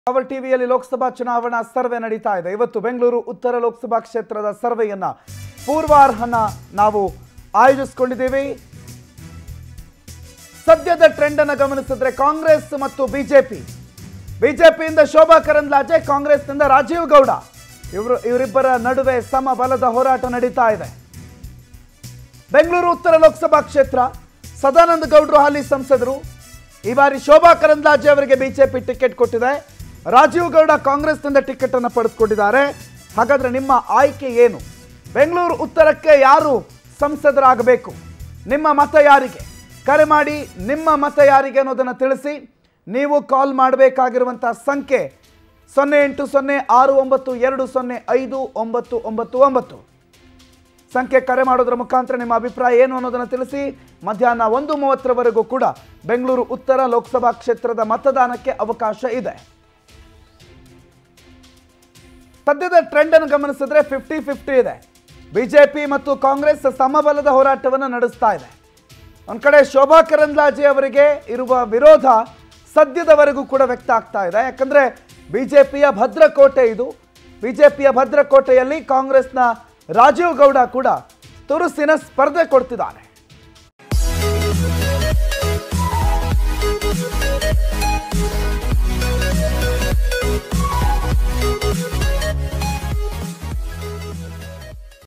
power ಟಿವಿಯಲ್ಲಿ ಲೋಕಸಭಾ ಚುನಾವಣಾ survey ನಡೀತಾ ಇದೆ ಇವತ್ತು ಬೆಂಗಳೂರು ಉತ್ತರ ಲೋಕಸಭಾ ಕ್ಷೇತ್ರದ ಸರ್ವೆಯನ್ನ ಪೂರ್ವಾರ್ಹನ ನಾವು ಆಯೋಜಿಸಿಕೊಂಡಿದ್ದೀವಿ ಸದ್ಯದ ಟ್ರೆಂಡ್ ಅನ್ನು ಗಮನಿಸಿದ್ರೆ ಕಾಂಗ್ರೆಸ್ ಮತ್ತು ಬಿಜೆಪಿ ಬಿಜೆಪಿಯಿಂದ ಶೋಭಾ ಕರಂದ್ಲಾಜೆ ಕಾಂಗ್ರೆಸ್ನಿಂದ ರಾಜೀವ್ ಗೌಡ ಇವರು ಇವರಿಬ್ಬರ ನಡುವೆ ಸಮ ಬಲದ ಹೋರಾಟ ನಡೀತಾ ಇದೆ ಬೆಂಗಳೂರು ಉತ್ತರ ಲೋಕಸಭಾ ಕ್ಷೇತ್ರ ಸದಾನಂದ ಗೌಡರು ಹಾಲಿ ಸಂಸದರು ಈ ಬಾರಿ ಶೋಭಾ ಕರಂದ್ಲಾಜೆ ಅವರಿಗೆ ಬಿಜೆಪಿ ಟಿಕೆಟ್ ಕೊಟ್ಟಿದೆ ರಾಜೀವ್ ಗೌಡ ಕಾಂಗ್ರೆಸ್ನಿಂದ ಟಿಕೆಟ್ ಅನ್ನು ಪಡೆದುಕೊಂಡಿದ್ದಾರೆ ಹಾಗಾದ್ರೆ ನಿಮ್ಮ ಆಯ್ಕೆ ಏನು ಬೆಂಗಳೂರು ಉತ್ತರಕ್ಕೆ ಯಾರು ಸಂಸದರಾಗಬೇಕು ನಿಮ್ಮ ಮತ ಯಾರಿಗೆ ಕರೆ ಮಾಡಿ ನಿಮ್ಮ ಮತ ಯಾರಿಗೆ ಅನ್ನೋದನ್ನು ತಿಳಿಸಿ ನೀವು ಕಾಲ್ ಮಾಡಬೇಕಾಗಿರುವಂಥ ಸಂಖ್ಯೆ ಸೊನ್ನೆ ಎಂಟು ಸೊನ್ನೆ ಆರು ಒಂಬತ್ತು ಎರಡು ಸೊನ್ನೆ ಐದು ಒಂಬತ್ತು ಒಂಬತ್ತು ಒಂಬತ್ತು ಸಂಖ್ಯೆ ಕರೆ ಮಾಡೋದ್ರ ಮುಖಾಂತರ ನಿಮ್ಮ ಅಭಿಪ್ರಾಯ ಏನು ಅನ್ನೋದನ್ನು ತಿಳಿಸಿ ಮಧ್ಯಾಹ್ನ ಒಂದು ಮೂವತ್ತರವರೆಗೂ ಕೂಡ ಬೆಂಗಳೂರು ಉತ್ತರ ಲೋಕಸಭಾ ಕ್ಷೇತ್ರದ ಮತದಾನಕ್ಕೆ ಅವಕಾಶ ಇದೆ ಸದ್ಯದ ಟ್ರೆಂಡ್ ಅನ್ನು ಗಮನಿಸಿದ್ರೆ ಫಿಫ್ಟಿ ಫಿಫ್ಟಿ ಇದೆ ಬಿಜೆಪಿ ಮತ್ತು ಕಾಂಗ್ರೆಸ್ ಸಮಬಲದ ಹೋರಾಟವನ್ನು ನಡೆಸ್ತಾ ಇದೆ ಒಂದ್ ಕಡೆ ಶೋಭಾ ಕರಂದ್ಲಾಜೆ ಅವರಿಗೆ ಇರುವ ವಿರೋಧ ಸದ್ಯದವರೆಗೂ ಕೂಡ ವ್ಯಕ್ತ ಆಗ್ತಾ ಇದೆ ಯಾಕಂದ್ರೆ ಬಿಜೆಪಿಯ ಭದ್ರಕೋಟೆ ಇದು ಬಿಜೆಪಿಯ ಭದ್ರಕೋಟೆಯಲ್ಲಿ ಕಾಂಗ್ರೆಸ್ನ ರಾಜೀವ್ ಗೌಡ ಕೂಡ ತುರುಸಿನ ಸ್ಪರ್ಧೆ ಕೊಡ್ತಿದ್ದಾರೆ